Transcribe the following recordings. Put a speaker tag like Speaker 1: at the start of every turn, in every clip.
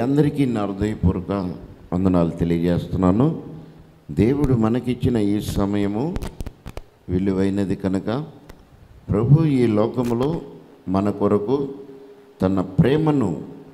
Speaker 1: అందరికీ నా హృదయపూర్వక వందనాలు తెలియజేస్తున్నాను దేవుడు మనకిచ్చిన ఈ సమయము విలువైనది కనుక ప్రభు ఈ లోకములో మన కొరకు తన ప్రేమను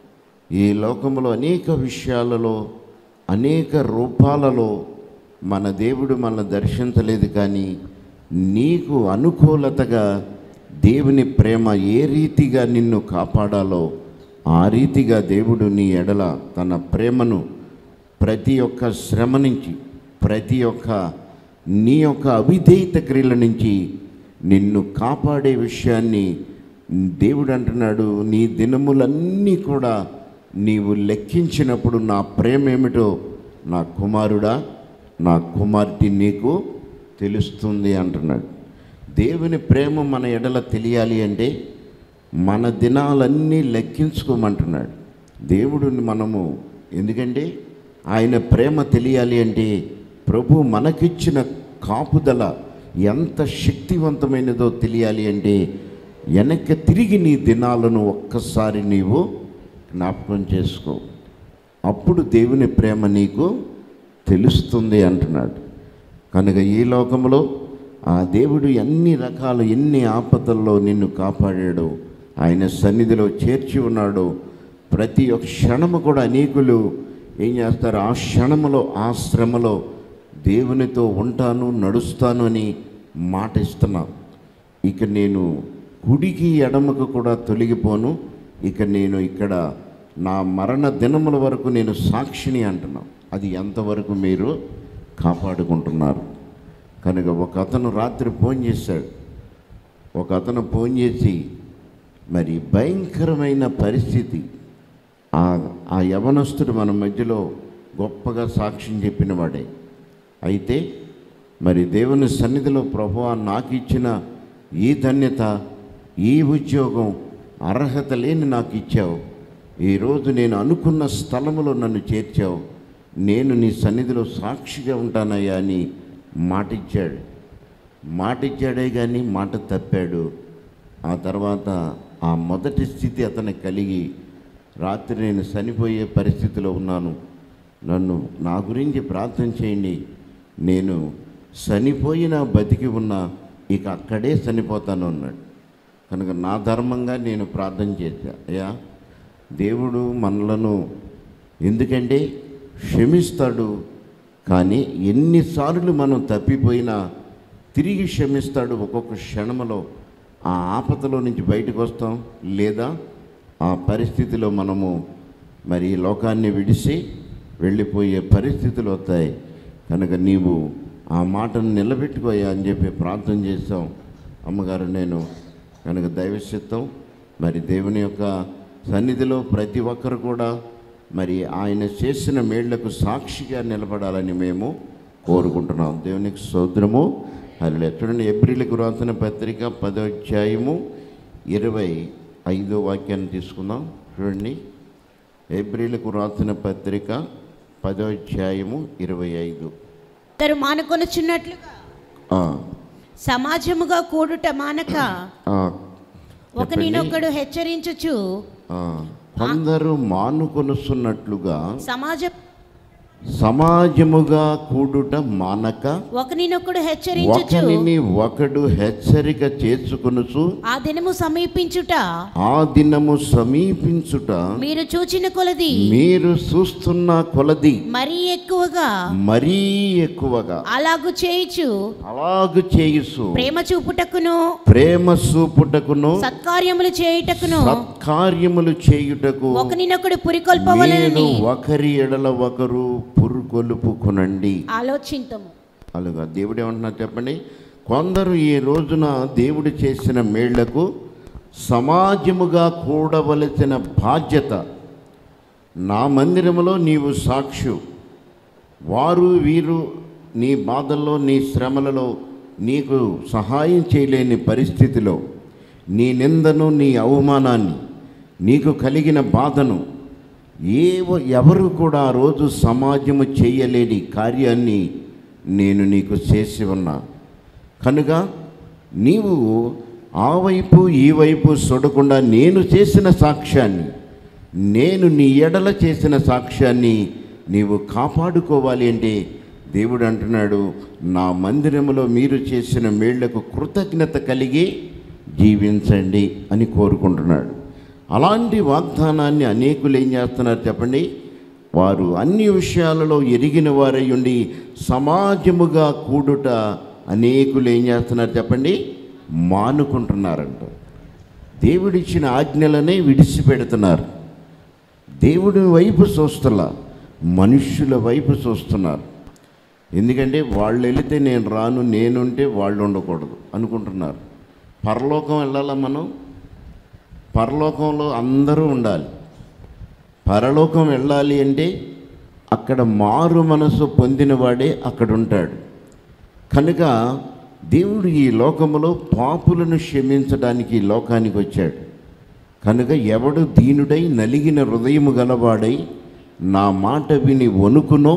Speaker 1: ఈ లోకములో అనేక విషయాలలో అనేక రూపాలలో మన దేవుడు మనల్ని దర్శించలేదు కానీ నీకు అనుకూలతగా దేవుని ప్రేమ ఏ రీతిగా నిన్ను కాపాడాలో ఆ రీతిగా దేవుడు నీ ఎడల తన ప్రేమను ప్రతి ఒక్క శ్రమ నుంచి ప్రతి ఒక్క నీ యొక్క అవిధేయత క్రియల నుంచి నిన్ను కాపాడే విషయాన్ని దేవుడు అంటున్నాడు నీ దినములన్నీ కూడా నీవు లెక్కించినప్పుడు నా ప్రేమ ఏమిటో నా కుమారుడా నా కుమార్తె నీకు తెలుస్తుంది అంటున్నాడు దేవుని ప్రేమ మన ఎడల తెలియాలి అంటే మన దినాలన్నీ లెక్కించుకోమంటున్నాడు దేవుడిని మనము ఎందుకంటే ఆయన ప్రేమ తెలియాలి అంటే ప్రభు మనకిచ్చిన కాపుదల ఎంత శక్తివంతమైనదో తెలియాలి అంటే వెనక్కి తిరిగి నీ దినాలను ఒక్కసారి నీవు జ్ఞాపకం చేసుకో అప్పుడు దేవుని ప్రేమ నీకు తెలుస్తుంది అంటున్నాడు కనుక ఈ లోకంలో ఆ దేవుడు ఎన్ని రకాల ఎన్ని ఆపదల్లో నిన్ను కాపాడాడు ఆయన సన్నిధిలో చేర్చి ఉన్నాడు ప్రతి ఒక్క క్షణము కూడా అనేకులు ఏం చేస్తారు ఆ క్షణములో ఆ శ్రమలో దేవునితో ఉంటాను నడుస్తాను అని మాట ఇస్తున్నా ఇక నేను కుడికి ఎడమకు కూడా తొలగిపోను ఇక నేను ఇక్కడ నా మరణ దినముల వరకు నేను సాక్షిని అంటున్నాను అది ఎంతవరకు మీరు కాపాడుకుంటున్నారు కనుక ఒక అతను రాత్రి ఫోన్ చేశాడు ఒక అతను ఫోన్ చేసి మరి భయంకరమైన పరిస్థితి ఆ ఆ యవనస్తుడు మన మధ్యలో గొప్పగా సాక్ష్యం చెప్పిన వాడే అయితే మరి దేవుని సన్నిధిలో ప్రభువా నాకు ఇచ్చిన ఈ ధన్యత ఈ ఉద్యోగం అర్హత లేని నాకు ఇచ్చావు ఈరోజు నేను అనుకున్న స్థలములో నన్ను చేర్చావు నేను నీ సన్నిధిలో సాక్షిగా ఉంటానయ్యా అని మాట ఇచ్చాడు మాట ఇచ్చాడే కానీ మాట తప్పాడు ఆ తర్వాత ఆ మొదటి స్థితి అతనికి కలిగి రాత్రి నేను చనిపోయే పరిస్థితిలో ఉన్నాను నన్ను నా గురించి ప్రార్థన చేయండి నేను చనిపోయిన బతికి ఉన్నా ఇక అక్కడే చనిపోతాను అన్నాడు కనుక నా ధర్మంగా నేను ప్రార్థన చేశా అయ్యా దేవుడు మనలను ఎందుకంటే క్షమిస్తాడు కానీ ఎన్నిసార్లు మనం తప్పిపోయినా తిరిగి క్షమిస్తాడు ఒక్కొక్క క్షణంలో ఆ ఆపదలో నుంచి బయటకు వస్తాం లేదా ఆ పరిస్థితిలో మనము మరి ఈ లోకాన్ని విడిసి వెళ్ళిపోయే పరిస్థితులు వస్తాయి కనుక నీవు ఆ మాటను నిలబెట్టుకోయా అని చెప్పి ప్రార్థన చేస్తాం అమ్మగారు నేను కనుక దైవ చిత్తం మరి దేవుని యొక్క సన్నిధిలో ప్రతి ఒక్కరు కూడా మరి ఆయన చేసిన మేళ్లకు సాక్షిగా నిలబడాలని మేము కోరుకుంటున్నాం దేవునికి సోదరము అది చూడండి ఏప్రిల్కి రాసిన పత్రిక పదో అధ్యాయము ఇరవై ఐదో వాక్యాన్ని తీసుకుందాం చూడండి ఏప్రిల్కు రాసిన పత్రిక పదో అధ్యాయము ఇరవై ఐదు
Speaker 2: ఇద్దరు మానుకొనుచున్నట్లుగా
Speaker 1: ఆ,
Speaker 2: సమాజముగా కూడుట మానక
Speaker 1: ఆ,
Speaker 2: ఒకనినొకడు హెచ్చరించుచు
Speaker 1: ఆ, కొందరు మానుకొనుస్తున్నట్లుగా
Speaker 2: సమాజం
Speaker 1: సమాజముగా కూడుట మానక
Speaker 2: ఒకనినొకడు హెచ్చరించుచు
Speaker 1: ఒకరిని ఒకడు హెచ్చరిక చేసుకొనుచు
Speaker 2: ఆ దినము సమీపించుట
Speaker 1: ఆ దినము సమీపించుట
Speaker 2: మీరు చూచిన కొలది
Speaker 1: మీరు చూస్తున్న కొలది
Speaker 2: మరీ ఎక్కువగా
Speaker 1: మరీ ఎక్కువగా
Speaker 2: అలాగు చేయుచు
Speaker 1: అలాగు చేయుసు
Speaker 2: ప్రేమ చూపుటకును
Speaker 1: ప్రేమ చూపుటకును
Speaker 2: సత్కార్యములు చేయుటకును
Speaker 1: సత్కార్యములు చేయుటకు
Speaker 2: ఒకనినొకడు
Speaker 1: మీరు
Speaker 2: పురికొల్పవలనని
Speaker 1: ఒకరి ఎడల ఒకరు పురుగొలుపుకునండి
Speaker 2: ఆలోచింతము
Speaker 1: అలాగా దేవుడు ఏమంటున్నారు చెప్పండి కొందరు ఈ రోజున దేవుడు చేసిన మేళ్లకు సమాజముగా కూడవలసిన బాధ్యత నా మందిరములో నీవు సాక్షు వారు వీరు నీ బాధల్లో నీ శ్రమలలో నీకు సహాయం చేయలేని పరిస్థితిలో నీ నిందను నీ అవమానాన్ని నీకు కలిగిన బాధను ఏవో ఎవరు కూడా ఆ రోజు సమాజము చేయలేని కార్యాన్ని నేను నీకు చేసి ఉన్నా కనుక నీవు ఆ వైపు ఈ వైపు చూడకుండా నేను చేసిన సాక్ష్యాన్ని నేను నీ ఎడల చేసిన సాక్ష్యాన్ని నీవు కాపాడుకోవాలి అంటే దేవుడు అంటున్నాడు నా మందిరములో మీరు చేసిన మేళ్లకు కృతజ్ఞత కలిగి జీవించండి అని కోరుకుంటున్నాడు అలాంటి వాగ్దానాన్ని అనేకులు ఏం చేస్తున్నారు చెప్పండి వారు అన్ని విషయాలలో ఎరిగిన వారై ఉండి సమాజముగా కూడుట అనేకులు ఏం చేస్తున్నారు చెప్పండి మానుకుంటున్నారంట దేవుడిచ్చిన ఆజ్ఞలనే విడిచిపెడుతున్నారు దేవుడి వైపు చూస్తలా మనుష్యుల వైపు చూస్తున్నారు ఎందుకంటే వాళ్ళు వెళితే నేను రాను నేనుంటే వాళ్ళు ఉండకూడదు అనుకుంటున్నారు పరలోకం వెళ్ళాలా మనం పరలోకంలో అందరూ ఉండాలి పరలోకం వెళ్ళాలి అంటే అక్కడ మారు మనసు పొందినవాడే అక్కడ ఉంటాడు కనుక దేవుడు ఈ లోకములో పాపులను క్షమించడానికి ఈ లోకానికి వచ్చాడు కనుక ఎవడు దీనుడై నలిగిన హృదయము గలవాడై నా మాట విని వణుకునో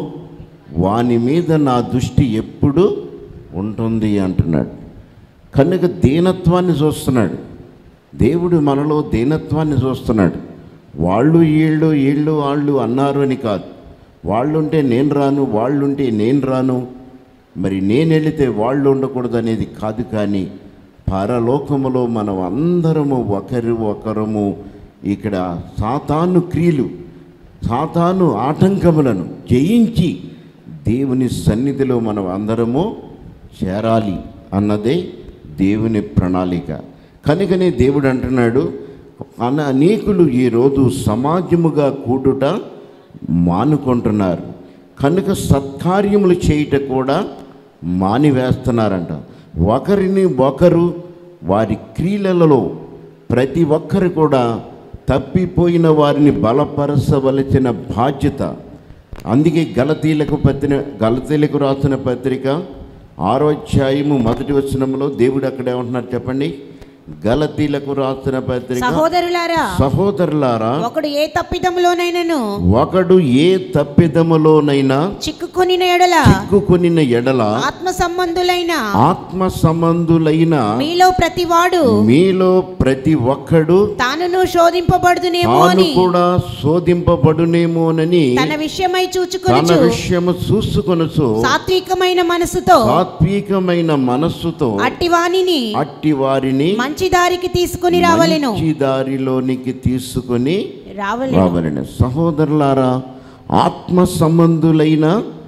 Speaker 1: వాని మీద నా దృష్టి ఎప్పుడు ఉంటుంది అంటున్నాడు కనుక దీనత్వాన్ని చూస్తున్నాడు దేవుడు మనలో దీనత్వాన్ని చూస్తున్నాడు వాళ్ళు వీళ్ళు వీళ్ళు వాళ్ళు అన్నారు అని కాదు వాళ్ళుంటే నేను రాను వాళ్ళుంటే నేను రాను మరి నేను వెళితే వాళ్ళు ఉండకూడదు అనేది కాదు కానీ పరలోకములో మనం అందరము ఒకరు ఒకరము ఇక్కడ సాతాను క్రియలు సాతాను ఆటంకములను జయించి దేవుని సన్నిధిలో మనం అందరము చేరాలి అన్నదే దేవుని ప్రణాళిక కనుకనే దేవుడు అంటున్నాడు అన అనేకులు ఈరోజు సమాజముగా కూడుట మానుకుంటున్నారు కనుక సత్కార్యములు చేయుట కూడా మానివేస్తున్నారంట ఒకరిని ఒకరు వారి క్రియలలో ప్రతి ఒక్కరు కూడా తప్పిపోయిన వారిని బలపరచవలసిన బాధ్యత అందుకే గలతీలకు పత్రిన గలతీలకు రాసిన పత్రిక ఆరో అధ్యాయము మొదటి వచనంలో దేవుడు అక్కడ ఏమంటున్నారు చెప్పండి గలతీలకు రాసిన పత్రిక
Speaker 2: సహోదరులారా
Speaker 1: సహోదరులారా
Speaker 2: ఒకడు ఏ తప్పిదములోనైనను
Speaker 1: ఒకడు ఏ తప్పిదములోనైనా
Speaker 2: చిక్కుకొనిన ఎడల
Speaker 1: చిక్కుకొనిన ఎడల
Speaker 2: ఆత్మ సంబంధులైన
Speaker 1: ఆత్మ సంబంధులైన
Speaker 2: మీలో ప్రతివాడు
Speaker 1: మీలో ప్రతి ఒక్కడు
Speaker 2: తానును శోధింపబడుదునేమో
Speaker 1: తాను
Speaker 2: అని
Speaker 1: కూడా శోధింపబడునేమోనని
Speaker 2: తన విషయమై
Speaker 1: తన
Speaker 2: చూచుకొనుచు
Speaker 1: విషయము చూసుకొనసు
Speaker 2: సాత్వికమైన మనసుతో
Speaker 1: సాత్వికమైన మనస్సుతో
Speaker 2: అట్టి వానిని
Speaker 1: అట్టి వారిని
Speaker 2: మంచి దారికి తీసుకుని రావలెను
Speaker 1: మంచి దారిలోనికి తీసుకొని
Speaker 2: రావలెను
Speaker 1: రావాలని సహోదరులారా ఆత్మ సంబంధులైన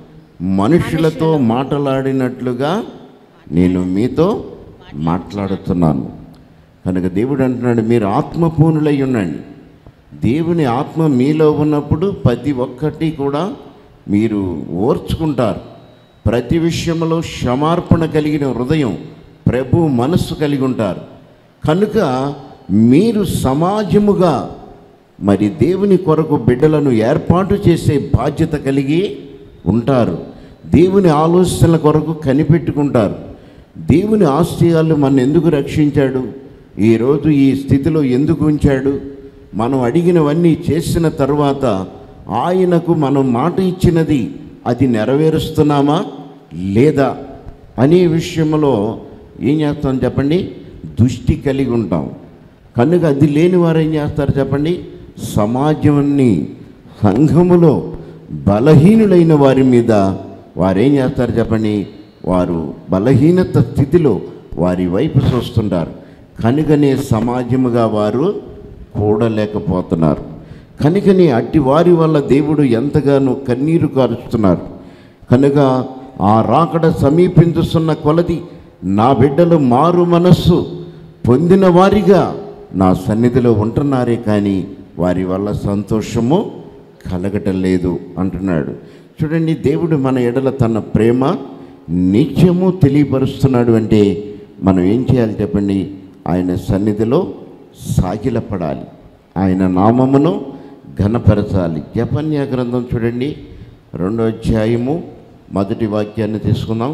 Speaker 1: మనుషులతో మాట్లాడినట్లుగా నేను మీతో మాట్లాడుతున్నాను కనుక దేవుడు అంటున్నాడు మీరు ఆత్మపూనులై ఉండండి దేవుని ఆత్మ మీలో ఉన్నప్పుడు ప్రతి ఒక్కటి కూడా మీరు ఓర్చుకుంటారు ప్రతి విషయంలో క్షమార్పణ కలిగిన హృదయం ప్రభు మనస్సు కలిగి ఉంటారు కనుక మీరు సమాజముగా మరి దేవుని కొరకు బిడ్డలను ఏర్పాటు చేసే బాధ్యత కలిగి ఉంటారు దేవుని ఆలోచనల కొరకు కనిపెట్టుకుంటారు దేవుని ఆశ్చర్యాలు మన ఎందుకు రక్షించాడు ఈరోజు ఈ స్థితిలో ఎందుకు ఉంచాడు మనం అడిగినవన్నీ చేసిన తర్వాత ఆయనకు మనం మాట ఇచ్చినది అది నెరవేరుస్తున్నామా లేదా అనే విషయంలో ఏం చేస్తాం చెప్పండి దృష్టి కలిగి ఉంటాం కనుక అది లేని వారు ఏం చేస్తారు చెప్పండి సమాజాన్ని సంఘములో బలహీనులైన వారి మీద వారు ఏం చేస్తారు చెప్పండి వారు బలహీనత స్థితిలో వారి వైపు చూస్తుంటారు కనుకనే సమాజముగా వారు కూడలేకపోతున్నారు కనుకనే అట్టి వారి వల్ల దేవుడు ఎంతగానో కన్నీరు కారుస్తున్నారు కనుక ఆ రాకడ సమీపించుతున్న కొలది నా బిడ్డలు మారు మనస్సు పొందిన వారిగా నా సన్నిధిలో ఉంటున్నారే కానీ వారి వల్ల సంతోషము కలగటం లేదు అంటున్నాడు చూడండి దేవుడు మన ఎడల తన ప్రేమ నిత్యము తెలియపరుస్తున్నాడు అంటే మనం ఏం చేయాలి చెప్పండి ఆయన సన్నిధిలో సాగిలపడాలి ఆయన నామమును ఘనపరచాలి జపన్య గ్రంథం చూడండి రెండో అధ్యాయము మొదటి వాక్యాన్ని తీసుకుందాం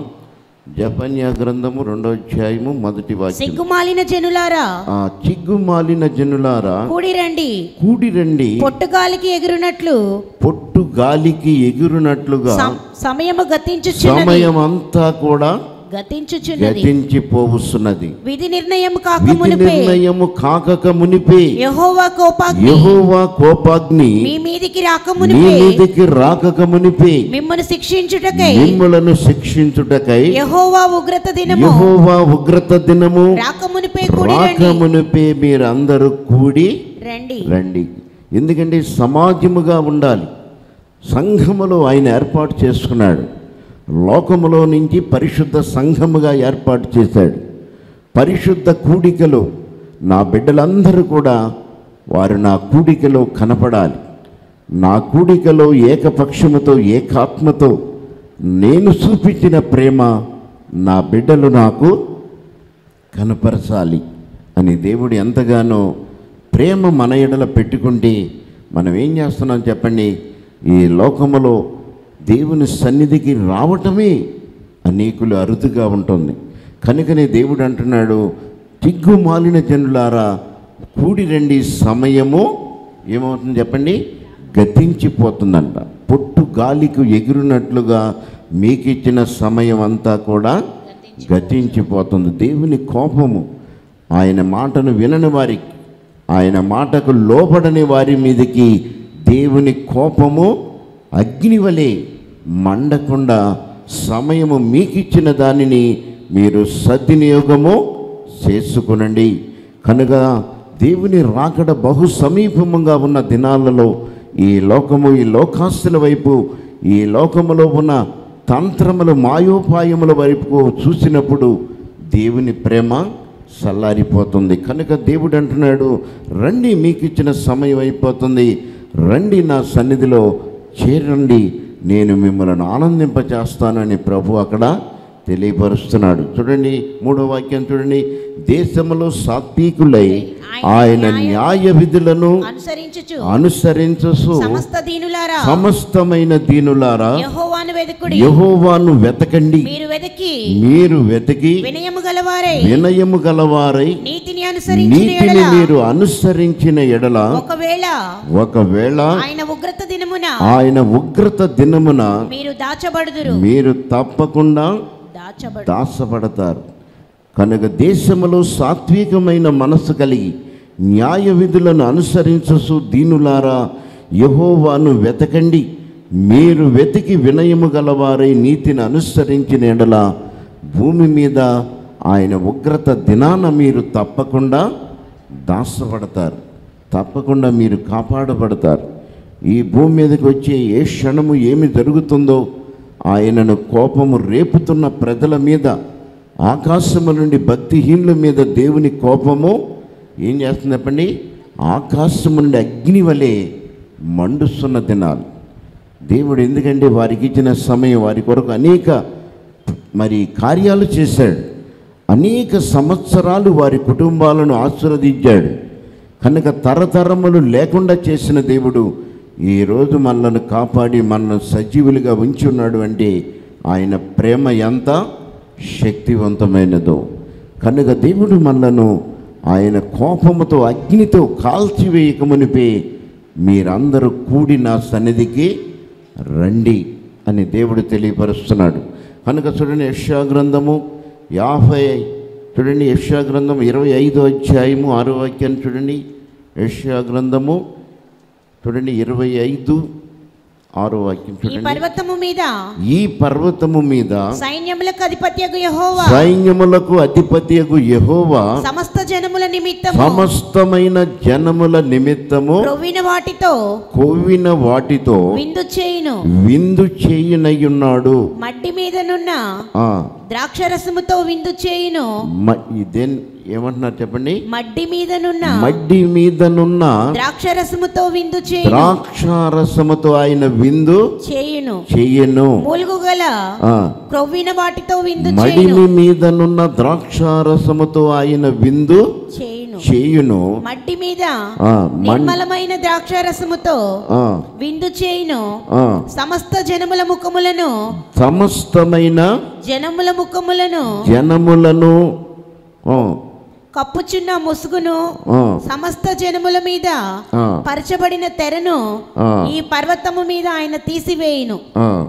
Speaker 1: జపన్య గ్రంథము రెండో అధ్యాయము మొదటి వాక్యం
Speaker 2: సిగ్గుమాలిన జనులారా
Speaker 1: ఆ చిగ్గుమాలిన జనులారా
Speaker 2: కూడి రండి
Speaker 1: కూడి రండి
Speaker 2: పొట్టుగాలికి ఎగురునట్లు
Speaker 1: పొట్టు గాలికి ఎగురునట్లుగా
Speaker 2: సం- సమయము గతించుచున్నది
Speaker 1: సమయం అంతా కూడా
Speaker 2: గతించుచున్నది
Speaker 1: గతించిపోవుస్తున్నది
Speaker 2: విధి నిర్ణయం కాక
Speaker 1: విధి
Speaker 2: మునిపే
Speaker 1: నిర్ణయము కాకక మునిపే
Speaker 2: యెహోవా కోపాగ్ని
Speaker 1: యెహోవా కోపాగ్ని
Speaker 2: మీ మీదికి రాక
Speaker 1: నీ
Speaker 2: మునిపే
Speaker 1: మీదికి రాకక మునిపే
Speaker 2: మిమ్మల్ని శిక్షించుటకై
Speaker 1: మిమ్ములను శిక్షించుటకై
Speaker 2: యెహోవా ఉగ్రత దినము
Speaker 1: యెహోవా ఉగ్రత దినము
Speaker 2: రాక మునిపే కూడి
Speaker 1: రాక
Speaker 2: రండి
Speaker 1: మునిపే మీరందరూ కూడి
Speaker 2: రండి
Speaker 1: రండి ఎందుకంటే సమాజముగా ఉండాలి సంఘములో ఆయన ఏర్పాటు చేసుకున్నాడు లోకములో నుంచి పరిశుద్ధ సంఘముగా ఏర్పాటు చేశాడు పరిశుద్ధ కూడికలో నా బిడ్డలందరూ కూడా వారు నా కూడికలో కనపడాలి నా కూడికలో ఏకపక్షముతో ఏకాత్మతో నేను చూపించిన ప్రేమ నా బిడ్డలు నాకు కనపరచాలి అని దేవుడు ఎంతగానో ప్రేమ మన ఎడల పెట్టుకుంటే మనం ఏం చేస్తున్నాం చెప్పండి ఈ లోకములో దేవుని సన్నిధికి రావటమే అనేకులు అరుదుగా ఉంటుంది కనుకనే దేవుడు అంటున్నాడు తిగ్గు మాలిన జనులారా కూడి రండి సమయము ఏమవుతుంది చెప్పండి గతించిపోతుందంట పొట్టు గాలికి ఎగురునట్లుగా మీకు ఇచ్చిన సమయం అంతా కూడా గతించిపోతుంది దేవుని కోపము ఆయన మాటను వినని వారికి ఆయన మాటకు లోబడని వారి మీదకి దేవుని కోపము అగ్నివలే మండకుండా సమయము మీకిచ్చిన దానిని మీరు సద్వినియోగము చేసుకునండి కనుక దేవుని రాకడ బహు సమీపముగా ఉన్న దినాలలో ఈ లోకము ఈ లోకాస్తుల వైపు ఈ లోకములో ఉన్న తంత్రములు మాయోపాయముల వైపు చూసినప్పుడు దేవుని ప్రేమ చల్లారిపోతుంది కనుక దేవుడు అంటున్నాడు రండి మీకు ఇచ్చిన సమయం అయిపోతుంది రండి నా సన్నిధిలో చేరండి నేను మిమ్మల్ని ఆనందింపచేస్తానని ప్రభు అక్కడ తెలియపరుస్తున్నాడు చూడండి మూడో వాక్యం చూడండి దేశములో సాత్వికులై ఆయన న్యాయ విధులను
Speaker 2: అనుసరించుచు
Speaker 1: అనుసరించు
Speaker 2: సమస్త దీనులారా
Speaker 1: సమస్తమైన దీనులారా
Speaker 2: యెహోవాను వెదకుడి
Speaker 1: యెహోవాను వెతకండి
Speaker 2: మీరు వెదకి
Speaker 1: మీరు వెతికి
Speaker 2: వినయము గలవారై
Speaker 1: వినయము గలవారై
Speaker 2: నీతిని అనుసరించిన
Speaker 1: నీతిని
Speaker 2: ఎడల
Speaker 1: మీరు అనుసరించిన ఎడల
Speaker 2: ఒకవేళ
Speaker 1: ఒకవేళ
Speaker 2: ఆయన ఉగ్రత దినమున
Speaker 1: ఆయన ఉగ్రత దినమున
Speaker 2: మీరు దాచబడుదురు
Speaker 1: మీరు తప్పకుండా
Speaker 2: దాచబడు
Speaker 1: దాసపడతారు కనుక దేశములో సాత్వికమైన మనస్సు కలిగి న్యాయ విధులను అనుసరించసు దీనులారా యహోవాను వెతకండి మీరు వెతికి వినయము గలవారై నీతిని అనుసరించిన ఎడల భూమి మీద ఆయన ఉగ్రత దినాన మీరు తప్పకుండా దాసపడతారు తప్పకుండా మీరు కాపాడబడతారు ఈ భూమి మీదకి వచ్చే ఏ క్షణము ఏమి జరుగుతుందో ఆయనను కోపము రేపుతున్న ప్రజల మీద ఆకాశము నుండి భక్తిహీనుల మీద దేవుని కోపము ఏం చేస్తుంది చెప్పండి ఆకాశము నుండి అగ్ని వలె మండుస్తున్న దినాలు దేవుడు ఎందుకంటే వారికి ఇచ్చిన సమయం వారి కొరకు అనేక మరి కార్యాలు చేశాడు అనేక సంవత్సరాలు వారి కుటుంబాలను ఆశీర్వదించాడు కనుక తరతరములు లేకుండా చేసిన దేవుడు ఈరోజు మనలను కాపాడి మనల్ని సజీవులుగా ఉంచి ఉన్నాడు అంటే ఆయన ప్రేమ ఎంత శక్తివంతమైనదో కనుక దేవుడు మనలను ఆయన కోపముతో అగ్నితో కాల్చివేయకమునిపే మీరందరూ కూడి నా సన్నిధికి రండి అని దేవుడు తెలియపరుస్తున్నాడు కనుక చూడండి యక్షా గ్రంథము యాభై చూడండి యక్షా గ్రంథం ఇరవై ఐదో అధ్యాయము ఆరో వాక్యాన్ని చూడండి యక్షా గ్రంథము చూడండి ఇరవై ఐదు ఆరో వాక్యం
Speaker 2: ఈ
Speaker 1: చూడండి
Speaker 2: పర్వతము మీద
Speaker 1: ఈ పర్వతము మీద
Speaker 2: సైన్యములకు అధిపత్యగు యెహోవా
Speaker 1: సైన్యములకు అధిపతియగు యెహోవా
Speaker 2: సమస్త జనముల నిమిత్తము
Speaker 1: సమస్తమైన జనముల నిమిత్తము
Speaker 2: ప్రొవిన వాటితో
Speaker 1: కొవ్విన వాటితో
Speaker 2: విందు చేయును
Speaker 1: విందు చేయునయ్యున్నాడు
Speaker 2: మడ్డి మీదనున్న
Speaker 1: ఆ,
Speaker 2: ద్రాక్షరసముతో విందు చేయును
Speaker 1: మ- ఇదేం ఏమంటున్నారు చెప్పండి
Speaker 2: మడ్డి మీదనున్న
Speaker 1: మడ్డి మీదనున్న
Speaker 2: ద్రాక్షరసముతో విందు చేయును
Speaker 1: ద్రాక్షారసముతో ఆయన విందు
Speaker 2: చేయును
Speaker 1: చెయ్యను
Speaker 2: మూలుగు గల
Speaker 1: ఆ,
Speaker 2: క్రొవ్విన వాటితో విందు చేయును
Speaker 1: మడిమి మీదనున్న ద్రాక్షారసముతో ఆయన విందు
Speaker 2: చేయును
Speaker 1: చేయును
Speaker 2: మట్టి మీద
Speaker 1: ఆ, మన్-
Speaker 2: నిర్మలమైన ద్రాక్షారసముతో
Speaker 1: ఆ,
Speaker 2: విందు చేయును
Speaker 1: ఆ,
Speaker 2: సమస్త జనముల ముఖములను
Speaker 1: సమస్తమైన
Speaker 2: జనముల ముఖములను
Speaker 1: జనములను ఆ,
Speaker 2: కప్పుచున్న ముసుగును
Speaker 1: ఆ,
Speaker 2: సమస్త జనముల మీద
Speaker 1: ఆ,
Speaker 2: పరచబడిన తెరను
Speaker 1: ఆ.
Speaker 2: ఈ పర్వతము మీద ఆయన తీసివేయును
Speaker 1: ఆ.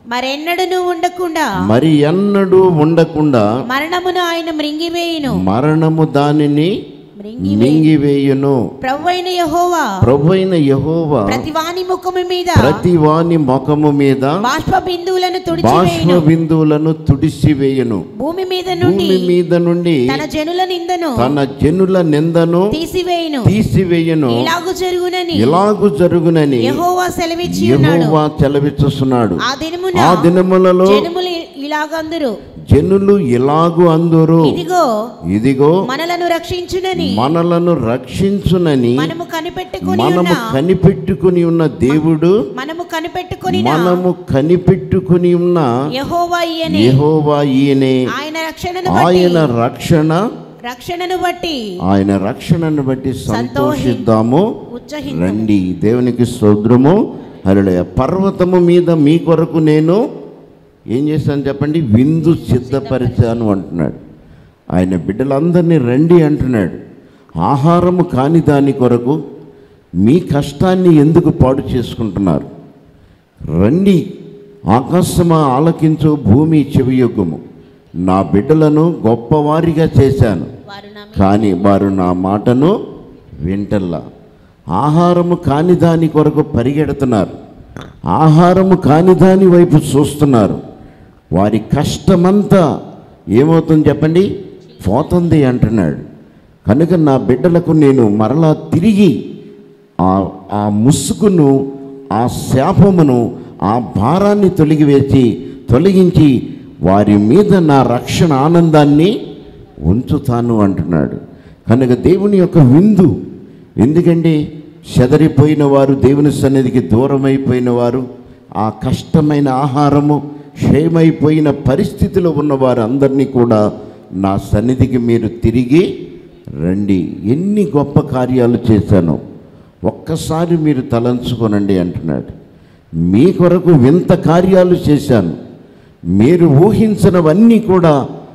Speaker 2: మరెన్నడను ఉండకుండా
Speaker 1: మరి ఎన్నడూ ఉండకుండా
Speaker 2: మరణమును ఆయన మృంగివేయును
Speaker 1: మరణము దానిని
Speaker 2: మృంగి
Speaker 1: మింగివేయును
Speaker 2: ప్రభు అయిన యహోవా
Speaker 1: ప్రభు అయిన యహోవా
Speaker 2: ప్రతివాని ముఖము మీద
Speaker 1: ప్రతి వాని ముఖము మీద
Speaker 2: బాష్ప బిందువులను
Speaker 1: బాష్ప
Speaker 2: తుడిచివేయును
Speaker 1: బిందువులను తుడిసివేయును
Speaker 2: భూమి మీద నుండి
Speaker 1: భూమి మీద నుండి
Speaker 2: తన జనుల నిందను
Speaker 1: తన జనుల నిందను
Speaker 2: తీసివేయును
Speaker 1: తీసివేయును
Speaker 2: ఇలాగు జరుగునని
Speaker 1: ఇలాగు జరుగునని
Speaker 2: యహోవా సెలవిచ్చి ఉన్నాడు
Speaker 1: యెహోవా చెలవిస్తున్నాడు
Speaker 2: ఆ దినమున
Speaker 1: ఆ దినములలో
Speaker 2: జనములు ఇలాగందురు
Speaker 1: జనులు ఇలాగు అందురు
Speaker 2: ఇదిగో
Speaker 1: ఇదిగో
Speaker 2: మనలను రక్షించునని
Speaker 1: మనలను రక్షించునని
Speaker 2: మనము కనిపెట్టుకుని
Speaker 1: మనము
Speaker 2: ఉన్న
Speaker 1: కనిపెట్టుకుని ఉన్న దేవుడు
Speaker 2: మనము కనిపెట్టుకుని
Speaker 1: మనము కనిపెట్టుకుని ఉన్న
Speaker 2: యహోవా ఈయనే
Speaker 1: యెహోవా ఈయనే
Speaker 2: ఆయన రక్షణను బట్టి
Speaker 1: ఆయన రక్షణ
Speaker 2: రక్షణను బట్టి
Speaker 1: ఆయన రక్షణను బట్టి సంతోషిద్దాము
Speaker 2: ఉత్సహించు
Speaker 1: రండి దేవునికి స్తోత్రము హల్లెలూయా పర్వతము మీద మీ కొరకు నేను ఏం చేశాను చెప్పండి విందు సిద్ధపరిచాను అంటున్నాడు ఆయన బిడ్డలందరినీ రండి అంటున్నాడు ఆహారము కాని దాని కొరకు మీ కష్టాన్ని ఎందుకు పాడు చేసుకుంటున్నారు రండి ఆకాశమా ఆలకించు భూమి చెవియొగ్గుము నా బిడ్డలను గొప్పవారిగా చేశాను
Speaker 2: వారు నా మీద
Speaker 1: కానీ వారు నా మాటను వింటల్లా ఆహారము కాని దాని కొరకు పరిగెడుతున్నారు ఆహారము కాని దాని వైపు చూస్తున్నారు వారి కష్టమంతా ఏమవుతుంది చెప్పండి పోతుంది అంటున్నాడు కనుక నా బిడ్డలకు నేను మరలా తిరిగి ఆ ఆ ముసుగును ఆ శాపమును ఆ భారాన్ని తొలగివేసి తొలగించి వారి మీద నా రక్షణ ఆనందాన్ని ఉంచుతాను అంటున్నాడు కనుక దేవుని యొక్క విందు ఎందుకంటే చెదరిపోయిన వారు దేవుని సన్నిధికి దూరమైపోయిన వారు ఆ కష్టమైన ఆహారము క్షయమైపోయిన పరిస్థితిలో ఉన్న వారందరినీ కూడా నా సన్నిధికి మీరు తిరిగి రండి ఎన్ని గొప్ప కార్యాలు చేశానో ఒక్కసారి మీరు తలంచుకోనండి అంటున్నాడు మీ కొరకు వింత కార్యాలు చేశాను మీరు ఊహించినవన్నీ కూడా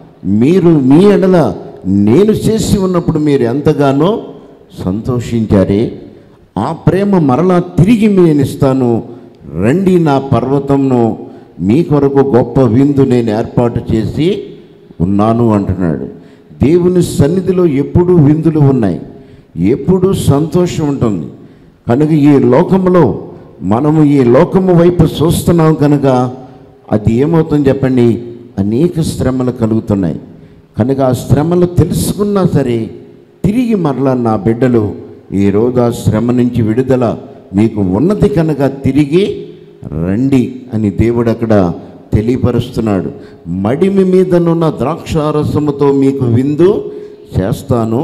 Speaker 1: మీరు మీ ఎడల నేను చేసి ఉన్నప్పుడు మీరు ఎంతగానో సంతోషించారే ఆ ప్రేమ మరలా తిరిగి నేను ఇస్తాను రండి నా పర్వతంను మీ కొరకు గొప్ప విందు నేను ఏర్పాటు చేసి ఉన్నాను అంటున్నాడు దేవుని సన్నిధిలో ఎప్పుడూ విందులు ఉన్నాయి ఎప్పుడూ సంతోషం ఉంటుంది కనుక ఈ లోకంలో మనము ఈ లోకము వైపు చూస్తున్నాం కనుక అది ఏమవుతుంది చెప్పండి అనేక శ్రమలు కలుగుతున్నాయి కనుక ఆ శ్రమలు తెలుసుకున్నా సరే తిరిగి మరలా నా బిడ్డలు ఈరోజు ఆ శ్రమ నుంచి విడుదల మీకు ఉన్నది కనుక తిరిగి రండి అని దేవుడు అక్కడ తెలియపరుస్తున్నాడు మడిమి మీదనున్న ద్రాక్షారసముతో మీకు విందు చేస్తాను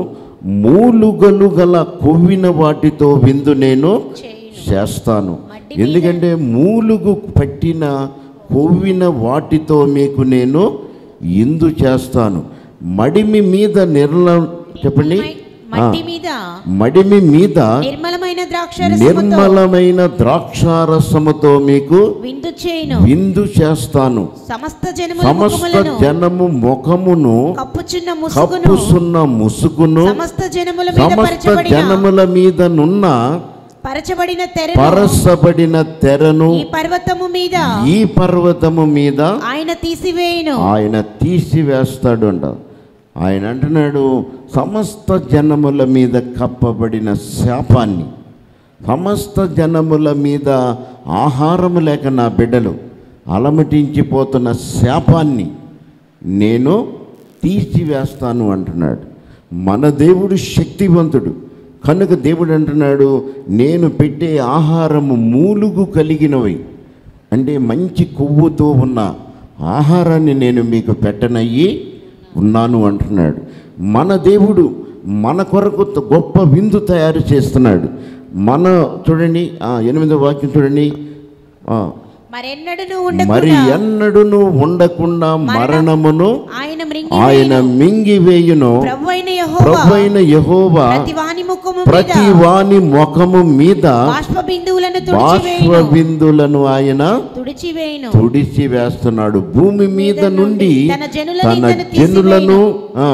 Speaker 1: మూలుగలు గల కొవ్విన వాటితో విందు నేను
Speaker 2: చేయును
Speaker 1: చేస్తాను
Speaker 2: మడ్డి
Speaker 1: ఎందుకంటే మూలుగు పట్టిన కొవ్విన వాటితో మీకు నేను ఇందు చేస్తాను మడిమి మీద నిర్ల చెప్పండి ఆ,
Speaker 2: మట్టి మీద
Speaker 1: మడిమి మీద
Speaker 2: నిర్మలమైన ద్రాక్షరసముతో
Speaker 1: నిర్మలమైన ద్రాక్షారసముతో మీకు
Speaker 2: విందు చేయును
Speaker 1: విందు చేస్తాను
Speaker 2: సమస్త జనముల
Speaker 1: సమస్త
Speaker 2: ముఖములను
Speaker 1: జనము ముఖమును
Speaker 2: కప్పుచున్న ముసుగును
Speaker 1: కప్పుసున్న ముసుగును
Speaker 2: సమస్త జనముల మీద
Speaker 1: సమస్త
Speaker 2: పరచబడిన
Speaker 1: జనముల మీద నున్న
Speaker 2: పరచబడిన తెరను
Speaker 1: పరసబడిన తెరను
Speaker 2: ఈ పర్వతము మీద
Speaker 1: ఈ పర్వతము మీద
Speaker 2: ఆయన తీసివేయును
Speaker 1: ఆయన తీసివేస్తాడు అంట ఆయన అంటున్నాడు సమస్త జనముల మీద కప్పబడిన శాపాన్ని సమస్త జనముల మీద ఆహారము లేక నా బిడ్డలు అలమటించిపోతున్న శాపాన్ని నేను తీసివేస్తాను అంటున్నాడు మన దేవుడు శక్తివంతుడు కనుక దేవుడు అంటున్నాడు నేను పెట్టే ఆహారము మూలుగు కలిగినవి అంటే మంచి కొవ్వుతో ఉన్న ఆహారాన్ని నేను మీకు పెట్టనయ్యి ఉన్నాను అంటున్నాడు మన దేవుడు మన కొరకు త- గొప్ప విందు తయారు చేస్తున్నాడు మన చూడండి ఆ, ఎనిమిదో వాక్యం చూడండి ఆ,
Speaker 2: మరెన్నడను
Speaker 1: మరి
Speaker 2: ఉండకుండా
Speaker 1: ఎన్నడును ఉండకుండా మరణమును
Speaker 2: ఆయన
Speaker 1: ఆయన
Speaker 2: మృంగి
Speaker 1: మింగివేయును
Speaker 2: ప్రభు అయిన యెహోవా
Speaker 1: ప్రభు అయిన యహోవా
Speaker 2: ప్రతి వాని ముఖము మీద
Speaker 1: ప్రతి వాని ముఖము మీద
Speaker 2: బాష్ప బిందువులను
Speaker 1: బాష్ప
Speaker 2: తుడిచివేయును
Speaker 1: బిందులను ఆయన
Speaker 2: తుడిచివేయును
Speaker 1: తుడిచి వేస్తున్నాడు భూమి మీద నుండి
Speaker 2: తన జనుల
Speaker 1: తన
Speaker 2: నిందను
Speaker 1: జనులను ఆ,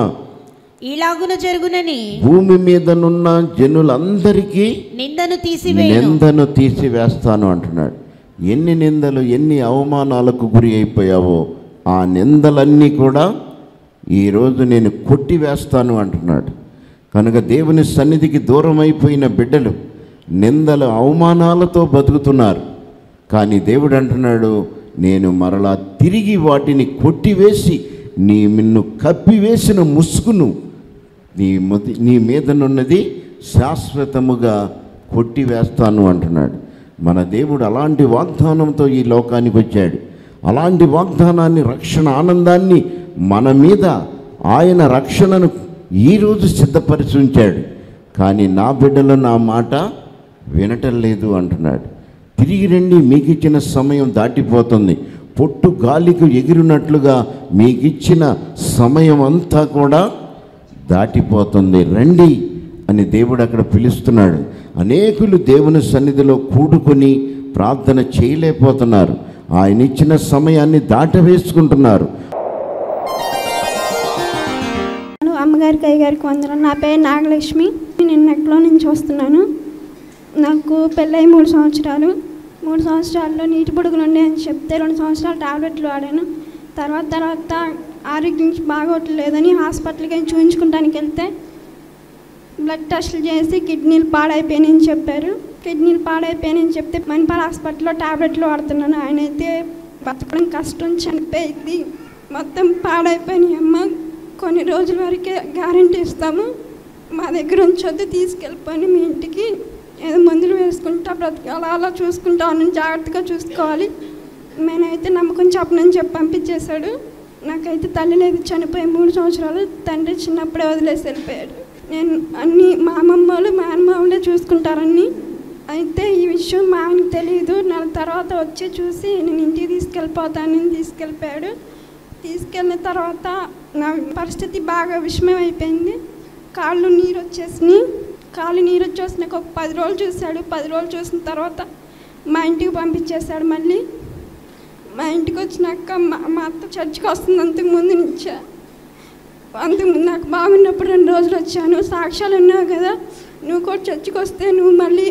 Speaker 2: ఇలాగున జరుగునని
Speaker 1: భూమి మీదనున్న జనులందరికీ
Speaker 2: నిందను తీసివేయును
Speaker 1: నిందను తీసివేస్తాను అంటున్నాడు ఎన్ని నిందలు ఎన్ని అవమానాలకు గురి అయిపోయావో ఆ నిందలన్నీ కూడా ఈరోజు నేను కొట్టివేస్తాను అంటున్నాడు కనుక దేవుని సన్నిధికి దూరం అయిపోయిన బిడ్డలు నిందల అవమానాలతో బతుకుతున్నారు కానీ దేవుడు అంటున్నాడు నేను మరలా తిరిగి వాటిని కొట్టివేసి నీ మిన్ను కప్పివేసిన ముసుగును నీ మతి నీ మీదనున్నది శాశ్వతముగా కొట్టివేస్తాను అంటున్నాడు మన దేవుడు అలాంటి వాగ్దానంతో ఈ లోకానికి వచ్చాడు అలాంటి వాగ్దానాన్ని రక్షణ ఆనందాన్ని మన మీద ఆయన రక్షణను ఈరోజు సిద్ధపరిచి ఉంచాడు కానీ నా బిడ్డలు నా మాట వినటం లేదు అంటున్నాడు తిరిగి రండి మీకు ఇచ్చిన సమయం దాటిపోతుంది పొట్టు గాలికి ఎగిరినట్లుగా మీకు ఇచ్చిన సమయం అంతా కూడా దాటిపోతుంది రండి అని దేవుడు అక్కడ పిలుస్తున్నాడు అనేకులు దేవుని సన్నిధిలో కూడుకొని ప్రార్థన చేయలేకపోతున్నారు ఆయన ఇచ్చిన సమయాన్ని దాటవేసుకుంటున్నారు
Speaker 3: హలో అమ్మగారికి అయ్యగారికి వందరం నా పేరు నాగలక్ష్మి నేను నెట్లో నుంచి వస్తున్నాను నాకు పెళ్ళై మూడు సంవత్సరాలు మూడు సంవత్సరాల్లో నీటి పొడుగులు ఉండే అని చెప్తే రెండు సంవత్సరాలు టాబ్లెట్లు వాడాను తర్వాత తర్వాత ఆరోగ్యం బాగోట్లేదని హాస్పిటల్కి వెళ్ళి చూపించుకోవడానికి వెళ్తే బ్లడ్ టెస్టులు చేసి కిడ్నీలు పాడైపోయినాయని చెప్పారు కిడ్నీలు పాడైపోయినాయని చెప్తే మణిపాల్ హాస్పిటల్లో టాబ్లెట్లు వాడుతున్నాను ఆయన అయితే బతకడం కష్టం చనిపోయింది మొత్తం పాడైపోయినాయి అమ్మ కొన్ని రోజుల వరకే గ్యారంటీ ఇస్తాము మా దగ్గర ఉంచొద్దు తీసుకెళ్ళిపోయి మీ ఇంటికి ఏదో మందులు వేసుకుంటా బ్రతికి అలా అలా చూసుకుంటా ఉన్నాను జాగ్రత్తగా చూసుకోవాలి నేనైతే నమ్మకం చెప్పనని చెప్పి పంపించేశాడు నాకైతే తల్లి లేదు చనిపోయి మూడు సంవత్సరాలు తండ్రి చిన్నప్పుడే వదిలేసి వెళ్ళిపోయాడు నేను అన్ని మా అమ్మమ్మ వాళ్ళు మా అమ్మ వాళ్ళే చూసుకుంటారని అయితే ఈ విషయం మా ఆయనకు తెలియదు నెల తర్వాత వచ్చి చూసి నేను ఇంటికి తీసుకెళ్ళిపోతానని తీసుకెళ్ళిపోయాడు తీసుకెళ్ళిన తర్వాత నా పరిస్థితి బాగా విషమం అయిపోయింది కాళ్ళు నీరు వచ్చేసినాయి కాళ్ళు నీరు వచ్చేసినాక ఒక పది రోజులు చూశాడు పది రోజులు చూసిన తర్వాత మా ఇంటికి పంపించేశాడు మళ్ళీ మా ఇంటికి వచ్చినాక మా మా అత్త చర్చికి వస్తుంది అంతకు ముందు నుంచే అంతకు ముందు నాకు బాగున్నప్పుడు రెండు రోజులు వచ్చాను సాక్ష్యాలు ఉన్నావు కదా నువ్వు కూడా చర్చికి వస్తే నువ్వు మళ్ళీ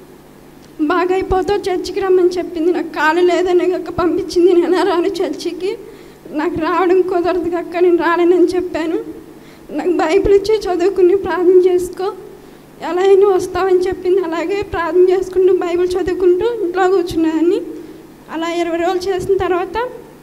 Speaker 3: బాగా అయిపోతావు చర్చికి రమ్మని చెప్పింది నాకు కాలు లేదని అక్క పంపించింది నేను రాను చర్చికి నాకు రావడం కుదరదు అక్క నేను రాలేనని చెప్పాను నాకు బైబిల్ ఇచ్చి చదువుకుని ప్రార్థన చేసుకో ఎలా అయినా వస్తావని చెప్పింది అలాగే ప్రార్థన చేసుకుంటూ బైబిల్ చదువుకుంటూ ఇంట్లో కూర్చున్నాను అలా ఇరవై రోజులు చేసిన తర్వాత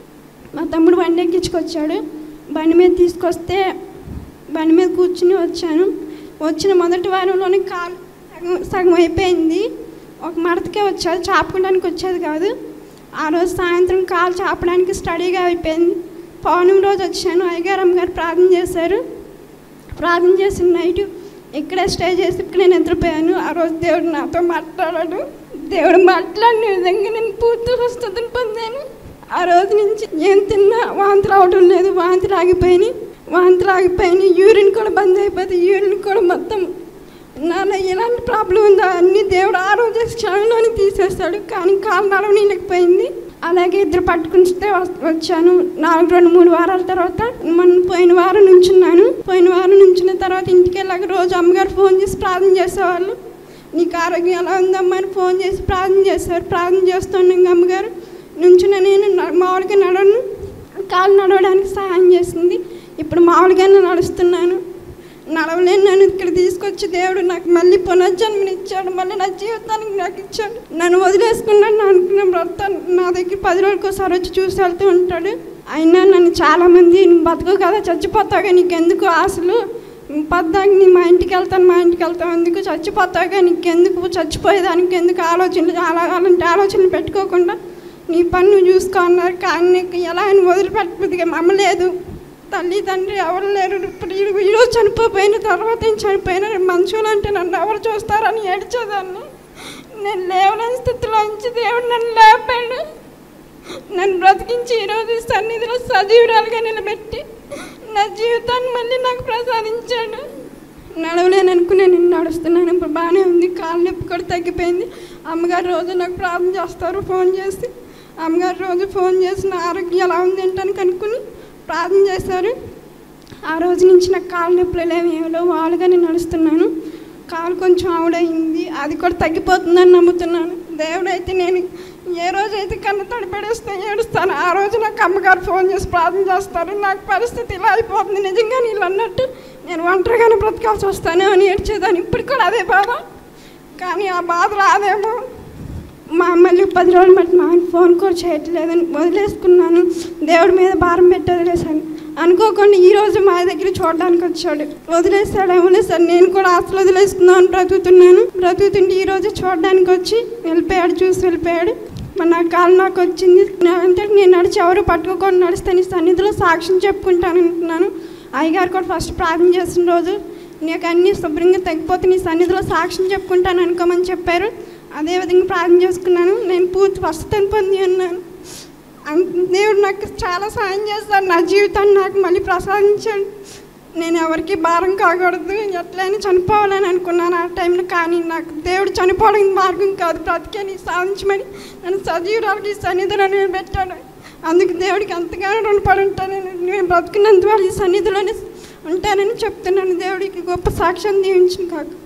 Speaker 3: మా తమ్ముడు బండి ఎక్కించుకొచ్చాడు బండి మీద తీసుకొస్తే బండి మీద కూర్చుని వచ్చాను వచ్చిన మొదటి వారంలోనే కాలు సగం సగం అయిపోయింది ఒక మడతకే వచ్చేది చాపుకోవడానికి వచ్చేది కాదు ఆ రోజు సాయంత్రం కాలు చాపడానికి స్టడీగా అయిపోయింది పౌర్ణమి రోజు వచ్చాను అయ్యగారు అమ్మగారు ప్రార్థన చేశారు ప్రార్థన చేసిన నైట్ ఇక్కడే స్టే చేసి ఇక్కడ నేను నిద్రపోయాను ఆ రోజు దేవుడు నాతో మాట్లాడాడు దేవుడు మాట్లాడిన విధంగా నేను పూర్తి స్వస్థతను పొందాను ఆ రోజు నుంచి ఏం తిన్నా వాంతులు అవడం లేదు వాంతులు ఆగిపోయినాయి వాంతులు ఆగిపోయినాయి యూరిన్ కూడా బంద్ అయిపోయింది యూరిన్ కూడా మొత్తం నాలో ఎలాంటి ప్రాబ్లం ఉందో అన్ని దేవుడు ఆ రోజు క్షణంలోనే తీసేస్తాడు కానీ కాలు నడవనీయలేకపోయింది అలాగే ఇద్దరు పట్టుకుంటే వచ్చాను నాలుగు రెండు మూడు వారాల తర్వాత మొన్న పోయిన వారం నుంచున్నాను పోయిన వారం నుంచిన తర్వాత ఇంటికి వెళ్ళాక రోజు అమ్మగారు ఫోన్ చేసి ప్రార్థన చేసేవాళ్ళు నీకు ఆరోగ్యం ఎలా ఉందమ్మా అని ఫోన్ చేసి ప్రార్థన చేసేవారు ప్రార్థన చేస్తున్నాం అమ్మగారు నుంచున్న నేను న- మామూలుగా నడవను కాలు నడవడానికి సహాయం చేసింది ఇప్పుడు మామూలుగానే నడుస్తున్నాను నడవలేను నన్ను ఇక్కడ తీసుకొచ్చి దేవుడు నాకు మళ్ళీ పునర్జన్మనిచ్చాడు మళ్ళీ నా జీవితానికి నాకు ఇచ్చాడు నన్ను వదిలేసుకున్నాను నా అనుకున్న భర్త నా దగ్గర పది రోజులకు ఒకసారి వచ్చి చూసి వెళ్తూ ఉంటాడు అయినా నన్ను చాలామంది నువ్వు బతకవు కదా చచ్చిపోతావుగా నీకెందుకు ఆశలు పద్దాక నీ మా ఇంటికి వెళ్తాను మా ఇంటికి వెళ్తాను ఎందుకు చచ్చిపోతావుగా నీకెందుకు చచ్చిపోయేదానికి ఎందుకు ఆలోచనలు అలా అలాంటి ఆలోచనలు పెట్టుకోకుండా నీ పని నువ్వు చూసుకో అన్నారు కానీ నీకు ఎలా అని వదిలిపెట్టబుద్దిగా మమ్మలేదు తల్లి తండ్రి ఎవరు లేరు ఇప్పుడు ఈ- ఈరోజు చనిపోయిన తర్వాత నేను చనిపోయిన మనుషులు అంటే నన్ను ఎవరు చూస్తారని ఏడ్చేదాన్ని నేను లేవలేని స్థితిలో నుంచి దేవుడు నన్ను లేపాడు నన్ను బ్రతికించి ఈరోజు ఈ సన్నిధిలో సజీవురాలుగా నిలబెట్టి నా జీవితాన్ని మళ్ళీ నాకు ప్రసాదించాడు నడవలేను అనుకునే నేను నడుస్తున్నాను ఇప్పుడు బాగానే ఉంది కాలు నొప్పి కూడా తగ్గిపోయింది అమ్మగారు రోజు నాకు ప్రార్థన చేస్తారు ఫోన్ చేసి అమ్మగారు రోజు ఫోన్ చేసి నా ఆరోగ్యం ఎలా ఉంది ఏంటని కనుక్కుని ప్రార్థన చేశారు ఆ రోజు నుంచి నాకు కాలు నొప్పులు లేవు ఏమిలో వాలుగా నేను నడుస్తున్నాను కాలు కొంచెం ఆవిడయింది అది కూడా తగ్గిపోతుందని నమ్ముతున్నాను దేవుడైతే నేను ఏ రోజైతే కన్ను తడిపడేస్తే ఏడుస్తాను ఆ రోజు నాకు అమ్మగారు ఫోన్ చేసి ప్రార్థన చేస్తారు నాకు పరిస్థితి ఇలా అయిపోతుంది నిజంగా నీళ్ళు అన్నట్టు నేను ఒంటరిగానే బ్రతకాల్సి వస్తాను అని ఏడ్చేదాన్ని ఇప్పుడు కూడా అదే బాధ కానీ ఆ బాధ రాదేమో మా మళ్ళీ పది రోజులు బట్టి మా ఆయన ఫోన్ కూడా చేయట్లేదని వదిలేసుకున్నాను దేవుడి మీద భారం పెట్టి వదిలేశాను అనుకోకుండా ఈ రోజు మా దగ్గర చూడడానికి వచ్చాడు వదిలేస్తాడేమో సార్ నేను కూడా ఆశలు వదిలేసుకుందామని బ్రతుకుతున్నాను బ్రతుకుతుంటే ఈ రోజు చూడడానికి వచ్చి వెళ్ళిపోయాడు చూసి వెళ్ళిపోయాడు మరి నా కాలు నాకు వచ్చింది నా- అంటే నేను నడిచి ఎవరు పట్టుకోకుండా నడిస్తే నీ సన్నిధిలో సాక్ష్యం చెప్పుకుంటాను అంటున్నాను అయ్యగారు కూడా ఫస్ట్ ప్రార్థన చేసిన రోజు నీకు అన్నీ శుభ్రంగా తగ్గిపోతే నీ సన్నిధిలో సాక్ష్యం చెప్పుకుంటాను అనుకోమని చెప్పారు అదే విధంగా ప్రార్థన చేసుకున్నాను నేను పూర్తి స్వస్థతను పొంది ఉన్నాను అన్- దేవుడు నాకు చాలా సాయం చేస్తాడు నా జీవితాన్ని నాకు మళ్ళీ ప్రసాదించాడు నేను ఎవరికి భారం కాకూడదు ఎట్లయినా చనిపోవాలని అనుకున్నాను ఆ టైంలో కానీ నాకు దేవుడు చనిపోవడానికి మార్గం కాదు బ్రతికేని సాధించమని నన్ను సజీవురాలకి సన్నిధిలో పెట్టాడు అందుకు దేవుడికి ఎంతగానో రుణపడి ఉంటానని నేను బ్రతుకున్నందువల్ల ఈ సన్నిధిలోనే ఉంటానని చెప్తున్నాను దేవుడికి గొప్ప సాక్ష్యం దీవించిన కాక